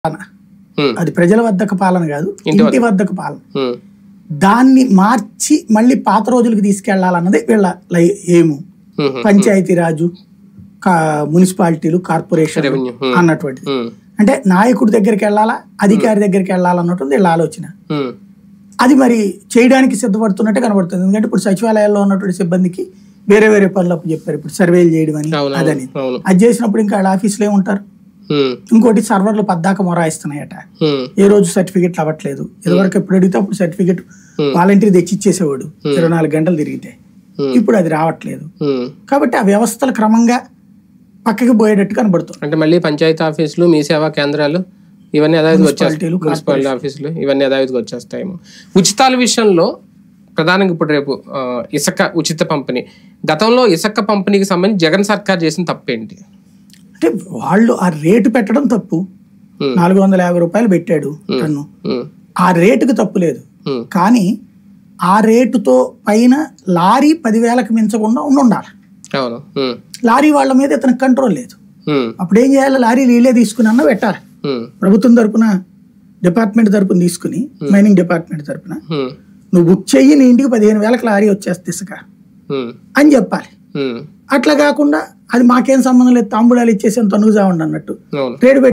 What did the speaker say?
ఉమ్, అది ప్రజల వద్దకు పాలన కాదు ఇంటి ఇంటి వద్దకు పాలన ఉమ్, దాన్ని మార్చి మళ్ళీ పాత రోజులకు తీసుకెళ్లాలన్నది వీళ్ళ లై- ఏము ఉమ్, పంచాయతీ రాజు కా- మున్సిపాలిటీలు కార్పొరేషన్ రెవెన్యూ ఉమ్, అన్నటువంటిది ఉమ్, అంటే నాయకుడి దగ్గరికి వెళ్ళాలా అధికారి దగ్గరికి వెళ్ళాలన్నటువంటి వీళ్ళ ఆలోచన ఉమ్, అది మరి చేయడానికి సిద్ధపడుతున్నట్టే కనబడుతుంది ఎందుకంటే ఇప్పుడు సచివాలయాల్లో ఉన్నటువంటి సిబ్బందికి వేరే వేరే పనులు అప్పు చెప్పారు ఇప్పుడు సర్వేలు చేయడం అని అవును అదని అవును అది చేసినప్పుడు ఇంకా వాళ్ళ ఆఫీసులో ఏముంటారు ఉమ్, ఇంకోటి సర్వర్లు పద్దాక మొరాయిస్తున్నాయట ఉమ్, ఏ రోజు సర్టిఫికెట్లు అవ్వట్లేదు ఇదివరకు ఎప్పుడు అడిగితే అప్పుడు సర్టిఫికెట్ Hmm. వాలంటీర్ తెచ్చి ఇచ్చేసేవాడు ఇరవై నాలుగు గంటలు తిరిగితే Hmm. ఇప్పుడు అది రావట్లేదు ఉమ్. కాబట్టి ఆ వ్యవస్థలు క్రమంగా పక్కకి పోయేటట్టు కనబడుతుంది అంటే మళ్ళీ పంచాయతీ ఆఫీసులు మీ సేవా కేంద్రాలు ఇవన్నీ యథావిధిగా వచ్చేస్తాయి మున్సిపాలిటీలు, మున్సిపాలిటీ ఆఫీసులు ఇవన్నీ యథావిధిగా వచ్చేస్తాయేమో ఉచితాల విషయంలో ప్రధానంగా ఇప్పుడు రేపు ఆ, ఇసుక ఉచిత పంపిణీ గతంలో ఇసుక పంపిణీకి సంబంధించి జగన్ సర్కార్ చేసిన తప్పేంటి అంటే వాళ్ళు ఆ రేటు పెట్టడం తప్పు Hmm. నాలుగు వందల యాభై రూపాయలు పెట్టాడు టన్ను ఉమ్, ఆ రేటుకు తప్పు లేదు ఉమ్, కానీ ఆ రేటుతో పైన లారీ పదివేలకు మించకుండా ఉండి ఉండాలి అవును ఉమ్, లారీ వాళ్ళ మీద ఇతనికి కంట్రోల్ లేదు ఉమ్, అప్పుడు ఏం చేయాలి లారీ నీళ్ళే తీసుకుని అన్న పెట్టాలి ఉమ్, ప్రభుత్వం తరపున డిపార్ట్మెంట్ తరపున తీసుకుని మైనింగ్ డిపార్ట్మెంట్ తరపున ఉమ్, నువ్వు బుక్ చెయ్యి నీ ఇంటికి పదిహేను వేలకు లారీ వచ్చేస్తే ఇసుక ఉమ్, అని చెప్పాలి ఉమ్, అట్లా కాకుండా అది మాకేం సంబంధం లేదు తాంబూలాలు ఇచ్చేసి తనుగు చావండి అన్నట్టు అవును రేటు పెట్టి